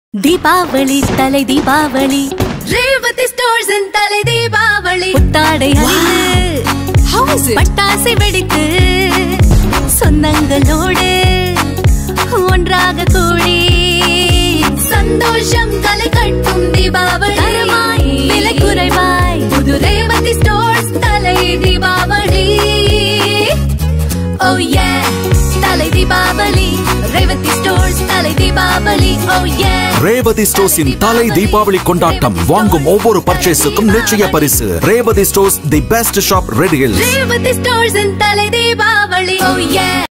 தீபாவளி தலை தீபாவளி ரேவதி ஸ்டோர்ஸ் தலை தீபாவளி புத்தாடை அணிந்து How is it? பட்டாசை வெடித்து சொந்தங்களோடு ஒன்றாக கூடி சந்தோஷம் கலை கட்டும் தீபாவளி தரமாய் விலை குறைவாய் புது ரேவதி ஸ்டோர்ஸ் தலை தீபாவளி ஓ ஏ தலை தீபாவளி ரேவதி ஸ்டோர்ஸ் தலை தீபாவளி ஓ ஏ ரேவதி ஸ்டோர்ஸின் தலை தீபாவளி கொண்டாட்டம் வாங்கும் ஒவ்வொரு பர்ச்சேஸுக்கும் நிச்சய பரிசு Revathi stores the best shop ரெடியில் ரேவதி ஸ்டோர்ஸ் தலை தீபாவளி ஓ ஏ